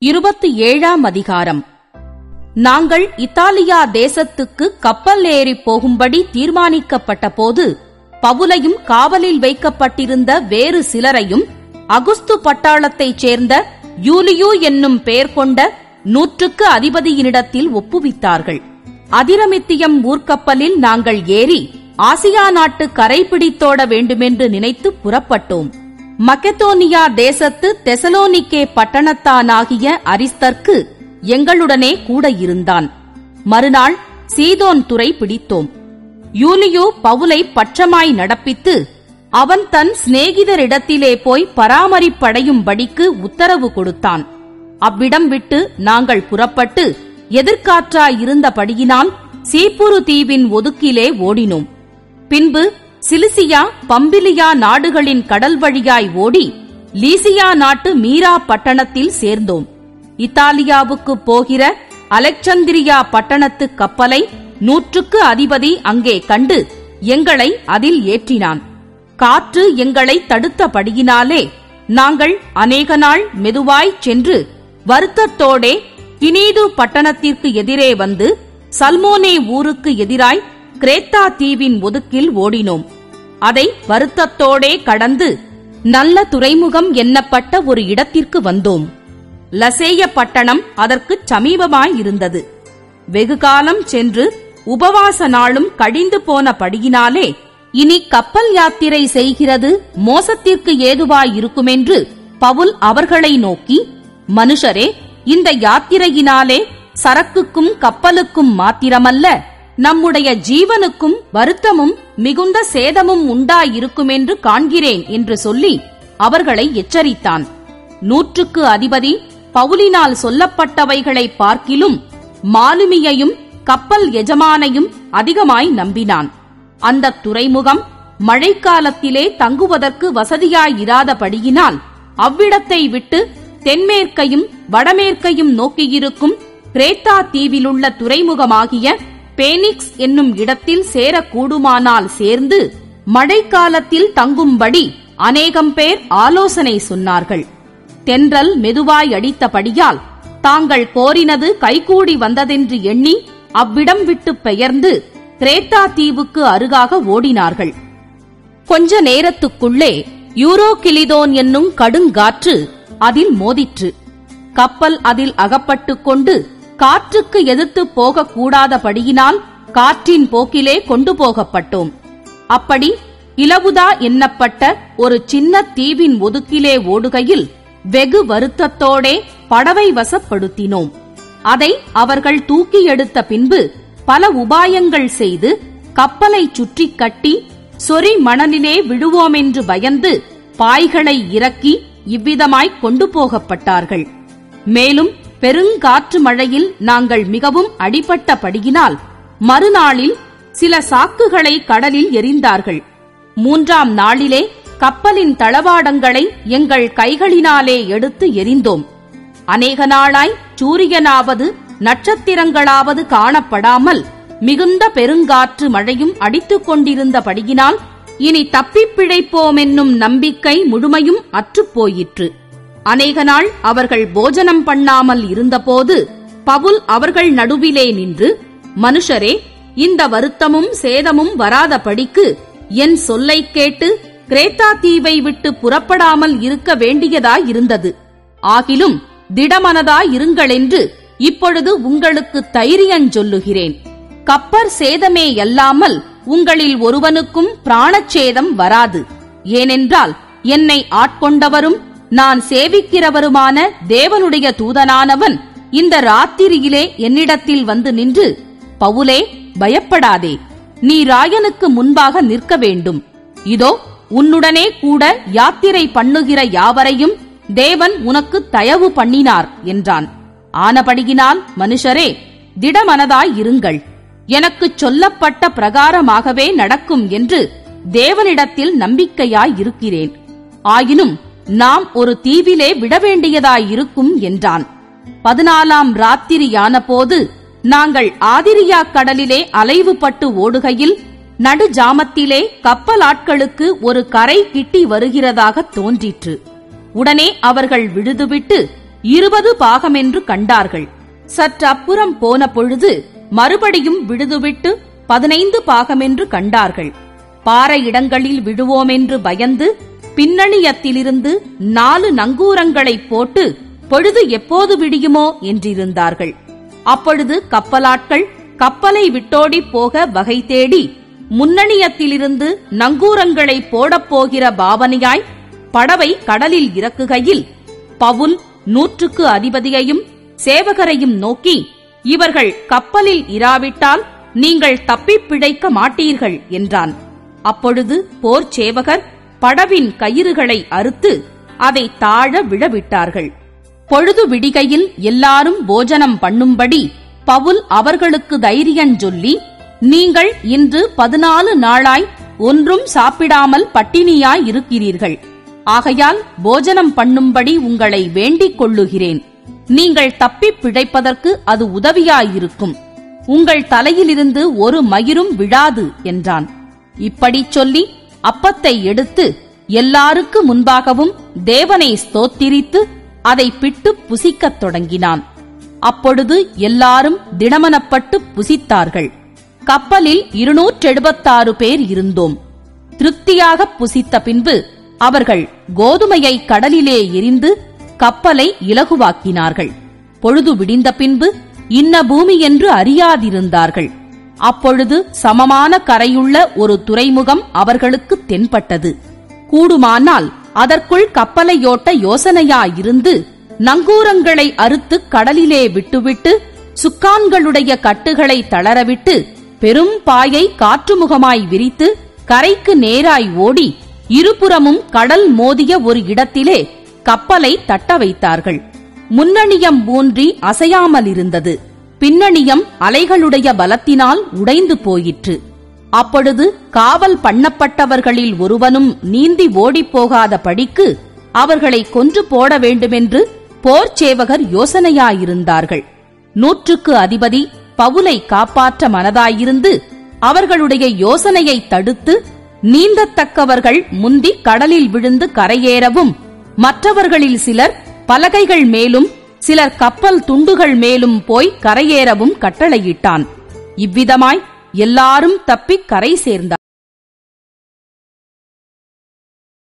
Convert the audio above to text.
இருபத்தி ஏழாம் அதிகாரம் நாங்கள் இத்தாலியா தேசத்துக்கு கப்பல் ஏறிப் போகும்படி தீர்மானிக்கப்பட்ட போது பவுலையும் காவலில் வைக்கப்பட்டிருந்த வேறு சிலரையும் அகுஸ்து பட்டாளத்தைச் சேர்ந்த யூலியு என்னும் பெயர் கொண்ட நூற்றுக்கு அதிபதியினிடத்தில் ஒப்புவித்தார்கள் அதிரமித்தியம் ஊர்க்கப்பலில் நாங்கள் ஏறி ஆசியா நாட்டு கரை பிடித்தோட வேண்டுமென்று நினைத்து புறப்பட்டோம் மக்கெதோனியா தேசத்து தெசலோனிக்கே பட்டணத்தானாகிய அரிஸ்தர்க்கு எங்களுடனே கூட இருந்தான் மறுநாள் சீதோன் துறை பிடித்தோம் யூலியு பவுலை பட்சமாய் நடப்பித்து அவன் தன் சிநேகிதரிடத்திலே போய் பராமரிப்படையும்படிக்கு உத்தரவு கொடுத்தான் அவ்விடம் விட்டு நாங்கள் புறப்பட்டு எதிர்காற்றாயிருந்தபடியினால் சீப்புரு தீவின் ஒதுக்கிலே ஓடினோம் பின்பு சிலிசியா பம்பிலியா நாடுகளின் கடல் வழியாய் ஓடி லீசியா நாட்டு மீரா பட்டணத்தில் சேர்ந்தோம் இத்தாலியாவுக்கு போகிற அலெக்சந்திரியா பட்டணத்து கப்பலை நூற்றுக்கு அதிபதி அங்கே கண்டு எங்களை அதில் ஏற்றினான் காற்று எங்களை தடுத்தபடியினாலே நாங்கள் அநேக நாள் மெதுவாய்ச் சென்று வருத்தத்தோடே கினீது பட்டணத்திற்கு எதிரே வந்து சல்மோனே ஊருக்கு எதிராய் கிரேத்தா தீவின் ஒதுக்கில் ஓடினோம் அதை வருத்தத்தோடே கடந்து நல்ல துறைமுகம் எண்ணப்பட்ட ஒரு இடத்திற்கு வந்தோம் லசேய பட்டணம் அதற்குச் சமீபமாயிருந்தது வெகுகாலம் சென்று உபவாச நாளும் கழிந்து போனபடியினாலே இனி கப்பல் யாத்திரை செய்கிறது மோசத்திற்கு ஏதுவாயிருக்குமென்று பவுல் அவர்களை நோக்கி மனுஷரே இந்த யாத்திரையினாலே சரக்குக்கும் கப்பலுக்கும் மாத்திரமல்ல நம்முடைய ஜீவனுக்கும் வருத்தமும் மிகுந்த சேதமும் உண்டாயிருக்குமென்று காண்கிறேன் என்று சொல்லி அவர்களை எச்சரித்தான் நூற்றுக்கு அதிபதி பவுலினால் சொல்லப்பட்டவைகளை பார்க்கிலும் மாலுமியையும் கப்பல் எஜமானையும் அதிகமாய் நம்பினான் அந்த துறைமுகம் மழைக்காலத்திலே தங்குவதற்கு வசதியாயிராதபடியினால் அவ்விடத்தை விட்டு தென்மேற்கையும் வடமேற்கையும் நோக்கியிருக்கும் கிரேத்தா தீவிலுள்ள துறைமுகமாகிய பேனிக்ஸ் என்னும் இடத்தில் சேரக்கூடுமானால் சேர்ந்து மழைக்காலத்தில் தங்கும்படி அநேகம் பேர் ஆலோசனை சொன்னார்கள் தென்றல் மெதுவாய் அடித்தபடியால் தாங்கள் கோரினது கைகூடி வந்ததென்று எண்ணி அவ்விடம் விட்டு பெயர்ந்து கிரேத்தா தீவுக்கு அருகாக ஓடினார்கள் கொஞ்ச நேரத்துக்குள்ளே யூரோகிலிதோன் என்னும் கடுங்காற்று அதில் மோதிற்று கப்பல் அதில் அகப்பட்டுக் கொண்டு காற்றுக்கு எதிர்த்து போகக்கூடாதபடியினால் காற்றின் போக்கிலே கொண்டு போகப்பட்டோம் அப்படி இலவுதா எண்ணப்பட்ட ஒரு சின்ன தீவின் ஒதுக்கிலே ஓடுகையில் வெகு வருத்தத்தோடே படவை வசப்படுத்தினோம் அதை அவர்கள் தூக்கி எடுத்த பின்பு பல உபாயங்கள் செய்து கப்பலை சுற்றி கட்டி சொறி மணலிலே விழுவோமென்று பயந்து பாய்களை இறக்கி இவ்விதமாய் கொண்டு போகப்பட்டார்கள் மேலும் பெருங்காற்று மழையில் நாங்கள் மிகவும் அடிபட்டபடியினால் மறுநாளில் சில சாக்குகளை கடலில் எறிந்தார்கள் மூன்றாம் நாளிலே கப்பலின் தளவாடங்களை எங்கள் கைகளினாலே எடுத்து எரிந்தோம் அநேக நாளாய் சூரியனாவது நட்சத்திரங்களாவது காணப்படாமல் மிகுந்த பெருங்காற்று மழையும் அடித்துக் கொண்டிருந்தபடியினால் இனி தப்பிப் பிழைப்போம் என்னும் நம்பிக்கை முழுமையும் அற்றுப்போயிற்று அநேக நாள் அவர்கள் போஜனம் பண்ணாமல் இருந்தபோது பவுல் அவர்கள் நடுவிலே நின்று மனுஷரே இந்த வருத்தமும் சேதமும் வராதபடிக்கு என் சொல்லைக் கேட்டு கிரேத்தா தீவை விட்டு புறப்படாமல் இருக்க வேண்டியதாயிருந்தது ஆகிலும் திடமனதாயிருங்களென்று இப்பொழுது உங்களுக்கு தைரியஞ் சொல்லுகிறேன் கப்பர் சேதமே அல்லாமல் உங்களில் ஒருவனுக்கும் பிராணச்சேதம் வராது ஏனென்றால் என்னை ஆட்கொண்டவரும் நான் சேவிக்கிறவருமான தேவனுடைய தூதனானவன் இந்த ராத்திரியிலே என்னிடத்தில் வந்து நின்று பவுலே பயப்படாதே நீ ராயனுக்கு முன்பாக நிற்க வேண்டும் இதோ உன்னுடனே கூட யாத்திரை பண்ணுகிற யாவரையும் தேவன் உனக்கு தயவு பண்ணினார் என்றான் ஆனபடியினால் மனுஷரே திடமனதாய் இருங்கள் எனக்குச் சொல்லப்பட்ட பிரகாரமாகவே நடக்கும் என்று தேவனிடத்தில் நம்பிக்கையாய் இருக்கிறேன் ஆயினும் நாம் ஒரு தீவிலே விட வேண்டியதாயிருக்கும் என்றான் பதினாலாம் ராத்திரியான போது நாங்கள் ஆதிரியா கடலிலே அலைவுபட்டு ஓடுகையில் நடு ஜாமத்திலே கப்பலாட்களுக்கு ஒரு கரை கிட்டி வருகிறதாக தோன்றிற்று உடனே அவர்கள் விழுதுவிட்டு இருபது பாகமென்று கண்டார்கள் சற்றப்புறம் போன பொழுது மறுபடியும் விடுதுவிட்டு பதினைந்து பாகமென்று கண்டார்கள் பாறை இடங்களில் விடுவோமென்று பயந்து பின்னணியத்திலிருந்து நாலு நங்கூரங்களை போட்டு பொழுது எப்போது விடியுமோ என்றிருந்தார்கள் அப்பொழுது கப்பலாட்கள் கப்பலை விட்டோடி போக வகை தேடி முன்னணியத்திலிருந்து நங்கூரங்களை போடப் போகிற பாவனையாய் படவை கடலில் இறக்குகையில் பவுல் நூற்றுக்கு அதிபதியையும் சேவகரையும் நோக்கி இவர்கள் கப்பலில் இராவிட்டால் நீங்கள் தப்பிப் பிழைக்க மாட்டீர்கள் என்றான் அப்பொழுது போர் சேவகர் படவின் கயிறுகளை அறுத்து அதை தாழ விழவிட்டார்கள் பொழுது விடிகையில் எல்லாரும் போஜனம் பண்ணும்படி பவுல் அவர்களுக்கு தைரியஞ் சொல்லி நீங்கள் இன்று பதினாலு நாளாய் ஒன்றும் சாப்பிடாமல் பட்டினியாய் இருக்கிறீர்கள் ஆகையால் போஜனம் பண்ணும்படி உங்களை வேண்டிக் கொள்ளுகிறேன் நீங்கள் தப்பிப் பிழைப்பதற்கு அது உதவியாயிருக்கும் உங்கள் தலையிலிருந்து ஒரு மயிரும் விழாது என்றான் இப்படிச் சொல்லி அப்பத்தை எடுத்து எல்லாருக்கு முன்பாகவும் தேவனை ஸ்தோத்திரித்து அதை பிட்டு புசிக்கத் தொடங்கினான் அப்பொழுது எல்லாரும் திடமனப்பட்டு புசித்தார்கள் கப்பலில் இருநூற்றெழுபத்தாறு பேர் இருந்தோம் திருப்தியாக புசித்த பின்பு அவர்கள் கோதுமையை கடலிலே எரிந்து கப்பலை இலகுவாக்கினார்கள் பொழுது விடிந்த பின்பு இன்ன பூமி என்று அறியாதிருந்தார்கள் அப்பொழுது சமமான கரையுள்ள ஒரு துறைமுகம் அவர்களுக்கு தென்பட்டது கூடுமானால் அதற்குள் கப்பலையோட்ட யோசனையாயிருந்து நங்கூரங்களை அறுத்து கடலிலே விட்டுவிட்டு சுக்கான்களுடைய கட்டுகளை தளரவிட்டு பெரும் பாயை காற்றுமுகமாய் விரித்து கரைக்கு நேராய் ஓடி இருபுறமும் கடல் மோதிய ஒரு இடத்திலே கப்பலை தட்ட வைத்தார்கள் முன்னணியம் ஊன்றி அசையாமலிருந்தது பின்னணியம் அலைகளுடைய பலத்தினால் உடைந்து போயிற்று அப்பொழுது காவல் பண்ணப்பட்டவர்களில் ஒருவனும் நீந்தி ஓடிப்போகாத படிக்கு அவர்களை கொன்று போட வேண்டுமென்று போர்ச் சேவகர் யோசனையாயிருந்தார்கள் நூற்றுக்கு அதிபதி பவுலை காப்பாற்ற மனதாயிருந்து அவர்களுடைய யோசனையை தடுத்து நீந்தத்தக்கவர்கள் முந்தி கடலில் விழுந்து கரையேறவும் மற்றவர்களில் சிலர் பலகைகள் மேலும் சிலர் கப்பல் துண்டுகள் மேலும் போய் கரையேறவும் கட்டளையிட்டான் இவ்விதமாய் எல்லாரும் தப்பிக் கரை சேர்ந்தார்